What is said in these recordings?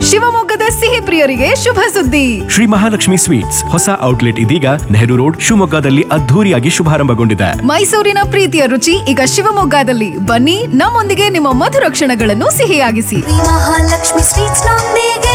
ಶಿವಮೊಗ್ಗದ ಸಿಹಿ ಪ್ರಿಯರಿಗೆ ಶುಭ ಸುದ್ದಿ ಶ್ರೀ ಮಹಾಲಕ್ಷ್ಮಿ ಸ್ವೀಟ್ಸ್ ಹೊಸ ಔಟ್ಲೆಟ್ ಇದೀಗ ನೆಹರು ರೋಡ್ ಶಿವಮೊಗ್ಗದಲ್ಲಿ ಅದ್ಧೂರಿಯಾಗಿ ಶುಭಾರಂಭಗೊಂಡಿದೆ ಮೈಸೂರಿನ ಪ್ರೀತಿಯ ರುಚಿ ಈಗ ಶಿವಮೊಗ್ಗದಲ್ಲಿ ಬನ್ನಿ ನಮ್ಮೊಂದಿಗೆ ನಿಮ್ಮ ಮಧುರ ಕ್ಷಣಗಳನ್ನು ಸಿಹಿಯಾಗಿಸಿ ಮಹಾಲಕ್ಷ್ಮಿ ಸ್ವೀಟ್ಸ್ ನೊಂದಿಗೆ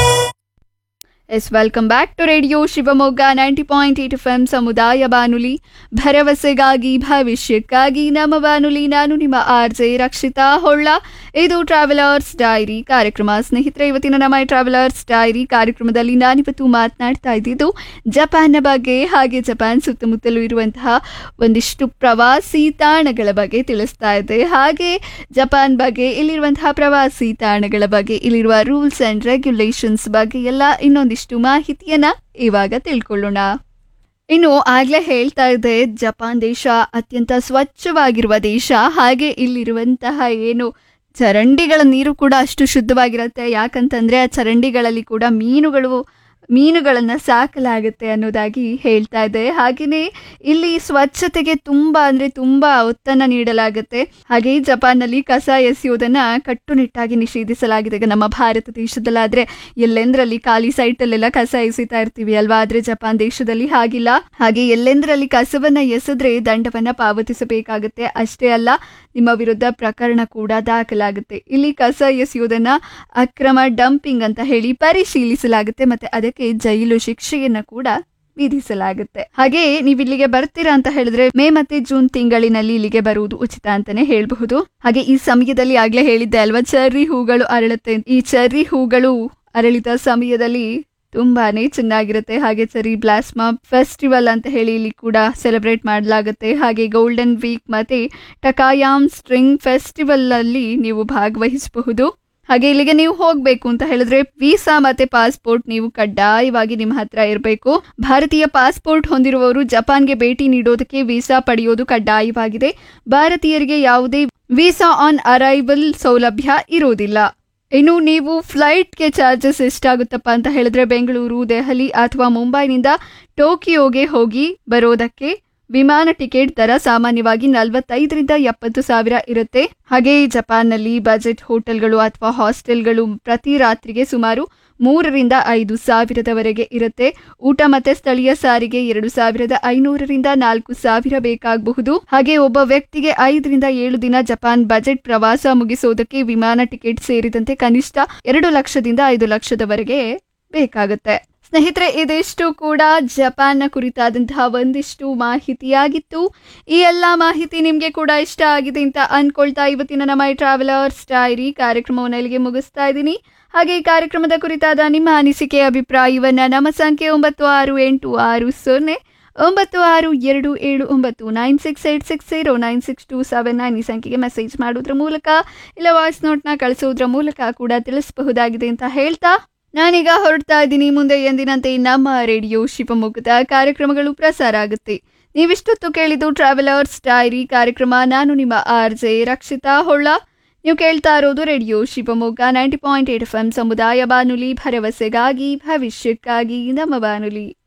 yes welcome back to radio Shivamogga ninety point eight F M ಸಮುದಾಯ ಬಾನುಲಿ ಭರವಸೆಗಾಗಿ ಭವಿಷ್ಯಕ್ಕಾಗಿ ನಮ್ಮ ಬಾನುಲಿ ನಾನು ನಿಮ್ಮ ಆರ್ ಜೆ ರಕ್ಷಿತಾ ಹೊಳ್ಳ ಇದು ಟ್ರಾವೆಲರ್ಸ್ ಡೈರಿ ಕಾರ್ಯಕ್ರಮ ಸ್ನೇಹಿತರೆ ಇವತ್ತಿನ ನಮ್ಮ ಟ್ರಾವೆಲರ್ಸ್ ಡೈರಿ ಕಾರ್ಯಕ್ರಮದಲ್ಲಿ ನಾನಿವತ್ತು ಮಾತನಾಡ್ತಾ ಇದ್ದಿದ್ದು ಜಪಾನ್ನ ಬಗ್ಗೆ ಹಾಗೆ ಜಪಾನ್ ಸುತ್ತಮುತ್ತಲೂ ಇರುವಂತಹ ಒಂದಿಷ್ಟು ಪ್ರವಾಸಿ ತಾಣಗಳ ಬಗ್ಗೆ ತಿಳಿಸ್ತಾ ಇದ್ದೆ ಹಾಗೆ ಜಪಾನ್ ಬಗ್ಗೆ ಇಲ್ಲಿರುವಂತಹ ಪ್ರವಾಸಿ ತಾಣಗಳ ಬಗ್ಗೆ ಇಲ್ಲಿರುವ ರೂಲ್ಸ್ ಅಂಡ್ ರೆಗ್ಯುಲೇಷನ್ಸ್ ಬಗ್ಗೆ ಎಲ್ಲ ಇನ್ನೊಂದಿಷ್ಟು ಮಾಹಿತಿಯನ್ನ ಇವಾಗ ತಿಳ್ಕೊಳ್ಳೋಣ ಇನ್ನು ಆಗ್ಲೇ ಹೇಳ್ತಾ ಇದ್ದೆ ಜಪಾನ್ ದೇಶ ಅತ್ಯಂತ ಸ್ವಚ್ಛವಾಗಿರುವ ದೇಶ ಹಾಗೆ ಇಲ್ಲಿರುವಂತಹ ಏನು ಚರಂಡಿಗಳ ನೀರು ಕೂಡ ಅಷ್ಟು ಶುದ್ಧವಾಗಿರುತ್ತೆ ಯಾಕಂತಂದ್ರೆ ಆ ಚರಂಡಿಗಳಲ್ಲಿ ಕೂಡ ಮೀನುಗಳು ಮೀನುಗಳನ್ನು ಸಾಕಲಾಗುತ್ತೆ ಅನ್ನೋದಾಗಿ ಹೇಳ್ತಾ ಇದೆ ಹಾಗೆಯೇ ಇಲ್ಲಿ ಸ್ವಚ್ಛತೆಗೆ ತುಂಬ ಅಂದರೆ ತುಂಬ ಒತ್ತನ್ನು ನೀಡಲಾಗುತ್ತೆ ಹಾಗೆ ಜಪಾನ್ನಲ್ಲಿ ಕಸ ಎಸೆಯುವುದನ್ನು ಕಟ್ಟುನಿಟ್ಟಾಗಿ ನಿಷೇಧಿಸಲಾಗಿದೆ ಈಗ ನಮ್ಮ ಭಾರತ ದೇಶದಲ್ಲಾದರೆ ಎಲ್ಲೆಂದರಲ್ಲಿ ಖಾಲಿ ಸೈಟಲ್ಲೆಲ್ಲ ಕಸ ಎಸಿತಾ ಇರ್ತೀವಿ ಅಲ್ವಾ ಆದರೆ ಜಪಾನ್ ದೇಶದಲ್ಲಿ ಹಾಗಿಲ್ಲ ಹಾಗೆ ಎಲ್ಲೆಂದರಲ್ಲಿ ಕಸವನ್ನ ಎಸೆದ್ರೆ ದಂಡವನ್ನ ಪಾವತಿಸಬೇಕಾಗುತ್ತೆ ಅಷ್ಟೇ ಅಲ್ಲ ನಿಮ್ಮ ವಿರುದ್ಧ ಪ್ರಕರಣ ಕೂಡ ದಾಖಲಾಗುತ್ತೆ ಇಲ್ಲಿ ಕಸ ಎಸೆಯುವುದನ್ನ ಅಕ್ರಮ ಡಂಪಿಂಗ್ ಅಂತ ಹೇಳಿ ಪರಿಶೀಲಿಸಲಾಗುತ್ತೆ ಮತ್ತೆ ಅದಕ್ಕೆ ಜೈಲು ಶಿಕ್ಷೆಯನ್ನ ಕೂಡ ವಿಧಿಸಲಾಗುತ್ತೆ ಹಾಗೆ ನೀವು ಇಲ್ಲಿಗೆ ಬರ್ತೀರಾ ಅಂತ ಹೇಳಿದ್ರೆ ಮೇ ಮತ್ತೆ ಜೂನ್ ತಿಂಗಳಿನಲ್ಲಿ ಇಲ್ಲಿಗೆ ಬರುವುದು ಉಚಿತ ಅಂತಾನೆ ಹೇಳಬಹುದು ಹಾಗೆ ಈ ಸಮಯದಲ್ಲಿ ಆಗ್ಲೇ ಹೇಳಿದ್ದೆ ಅಲ್ವಾ ಚೆರ್ರಿ ಹೂಗಳು ಅರಳುತ್ತೆ ಈ ಚೆರ್ರಿ ಹೂಗಳು ಅರಳಿದ ಸಮಯದಲ್ಲಿ ತುಂಬಾನೇ ಚೆನ್ನಾಗಿರುತ್ತೆ ಹಾಗೆ ಸರಿ ಬ್ಲಾಸ್ಮಾ ಫೆಸ್ಟಿವಲ್ ಅಂತ ಹೇಳಿ ಇಲ್ಲಿ ಕೂಡ ಸೆಲೆಬ್ರೇಟ್ ಮಾಡಲಾಗುತ್ತೆ ಹಾಗೆ ಗೋಲ್ಡನ್ ವೀಕ್ ಮತ್ತೆ ಟಕಾಯಾಮ್ ಸ್ಟ್ರಿಂಗ್ ಫೆಸ್ಟಿವಲ್ ಅಲ್ಲಿ ನೀವು ಭಾಗವಹಿಸಬಹುದು ಹಾಗೆ ಇಲ್ಲಿಗೆ ನೀವು ಹೋಗ್ಬೇಕು ಅಂತ ಹೇಳಿದ್ರೆ ವೀಸಾ ಮತ್ತೆ ಪಾಸ್ಪೋರ್ಟ್ ನೀವು ಕಡ್ಡಾಯವಾಗಿ ನಿಮ್ಮ ಹತ್ರ ಇರಬೇಕು ಭಾರತೀಯ ಪಾಸ್ಪೋರ್ಟ್ ಹೊಂದಿರುವವರು ಜಪಾನ್ಗೆ ಭೇಟಿ ನೀಡೋದಕ್ಕೆ ವೀಸಾ ಪಡೆಯೋದು ಕಡ್ಡಾಯವಾಗಿದೆ ಭಾರತೀಯರಿಗೆ ಯಾವುದೇ ವೀಸಾ ಆನ್ ಅರೈವಲ್ ಸೌಲಭ್ಯ ಇರುವುದಿಲ್ಲ ಇನ್ನು ನೀವು ಫ್ಲೈಟ್ಗೆ ಚಾರ್ಜಸ್ ಎಷ್ಟಾಗುತ್ತಪ್ಪ ಅಂತ ಹೇಳಿದ್ರೆ ಬೆಂಗಳೂರು ದೆಹಲಿ ಅಥವಾ ಮುಂಬೈನಿಂದ ಟೋಕಿಯೋಗೆ ಹೋಗಿ ಬರೋದಕ್ಕೆ ವಿಮಾನ ಟಿಕೆಟ್ ದರ ಸಾಮಾನ್ಯವಾಗಿ ನಲವತ್ತೈದರಿಂದ ಎಪ್ಪತ್ತು ಸಾವಿರ ಇರುತ್ತೆ ಹಾಗೆ ಜಪಾನ್ನಲ್ಲಿ ಬಜೆಟ್ ಹೋಟೆಲ್ಗಳು ಅಥವಾ ಹಾಸ್ಟೆಲ್ಗಳು ಪ್ರತಿ ರಾತ್ರಿಗೆ ಸುಮಾರು ಮೂರರಿಂದ ಐದು ಸಾವಿರದವರೆಗೆ ಇರುತ್ತೆ ಊಟ ಮತ್ತೆ ಸ್ಥಳೀಯ ಸಾರಿಗೆ ಎರಡು ಸಾವಿರದ ಐನೂರರಿಂದ ನಾಲ್ಕು ಸಾವಿರ ಬೇಕಾಗಬಹುದು ಹಾಗೆ ಒಬ್ಬ ವ್ಯಕ್ತಿಗೆ ಐದರಿಂದ ಏಳು ದಿನ ಜಪಾನ್ ಬಜೆಟ್ ಪ್ರವಾಸ ಮುಗಿಸೋದಕ್ಕೆ ವಿಮಾನ ಟಿಕೆಟ್ ಸೇರಿದಂತೆ ಕನಿಷ್ಠ ಎರಡು ಲಕ್ಷದಿಂದ ಐದು ಲಕ್ಷದವರೆಗೆ ಬೇಕಾಗುತ್ತೆ ಸ್ನೇಹಿತರೆ ಇದಿಷ್ಟು ಕೂಡ ಜಪಾನ್ನ ಕುರಿತಾದಂತಹ ಒಂದಿಷ್ಟು ಮಾಹಿತಿಯಾಗಿತ್ತು ಈ ಎಲ್ಲ ಮಾಹಿತಿ ನಿಮಗೆ ಕೂಡ ಇಷ್ಟ ಆಗಿದೆ ಅಂತ ಅನ್ಕೊಳ್ತಾ ಇವತ್ತಿನ ನಮ್ಮ ಟ್ರಾವೆಲರ್ಸ್ ಡೈರಿ ಕಾರ್ಯಕ್ರಮವನ್ನು ಇಲ್ಲಿಗೆ ಮುಗಿಸ್ತಾ ಇದ್ದೀನಿ ಹಾಗೆ ಈ ಕಾರ್ಯಕ್ರಮದ ಕುರಿತಾದ ನಿಮ್ಮ ಅನಿಸಿಕೆ ಅಭಿಪ್ರಾಯವನ್ನ ನಮ್ಮ ಸಂಖ್ಯೆ ಒಂಬತ್ತು ಆರು ಎಂಟು ಆರು ಸೊನ್ನೆ ಒಂಬತ್ತು ಆರು ಎರಡು ಏಳು ಒಂಬತ್ತು nine six eight six zero nine six two seven nine ಈ ಸಂಖ್ಯೆಗೆ ಮೆಸೇಜ್ ಮಾಡೋದ್ರ ಮೂಲಕ ಇಲ್ಲ ವಾಯ್ಸ್ ನೋಟ್ನ ಕಳಿಸೋದ್ರ ಮೂಲಕ ಕೂಡ ತಿಳಿಸಬಹುದಾಗಿದೆ ಅಂತ ಹೇಳ್ತಾ ನಾನೀಗ ಹೊರಡ್ತಾ ಇದ್ದೀನಿ ಮುಂದೆ ಎಂದಿನಂತೆ ನಮ್ಮ ರೇಡಿಯೋ ಶಿವಮೊಗ್ಗದ ಕಾರ್ಯಕ್ರಮಗಳು ಪ್ರಸಾರ ಆಗುತ್ತೆ ನೀವಿಷ್ಟೊತ್ತು ಕೇಳಿದ್ದು ಟ್ರಾವೆಲರ್ಸ್ ಡೈರಿ ಕಾರ್ಯಕ್ರಮ ನಾನು ನಿಮ್ಮ ಆರ್ ಜೆ ರಕ್ಷಿತಾ ಹೊಳ್ಳ ನೀವು ಕೇಳ್ತಾ ಇರೋದು radio Shivamogga ninety point eight F M ಸಮುದಾಯ ಬಾನುಲಿ ಭರವಸೆಗಾಗಿ ಭವಿಷ್ಯಕ್ಕಾಗಿ ನಮ್ಮ ಬಾನುಲಿ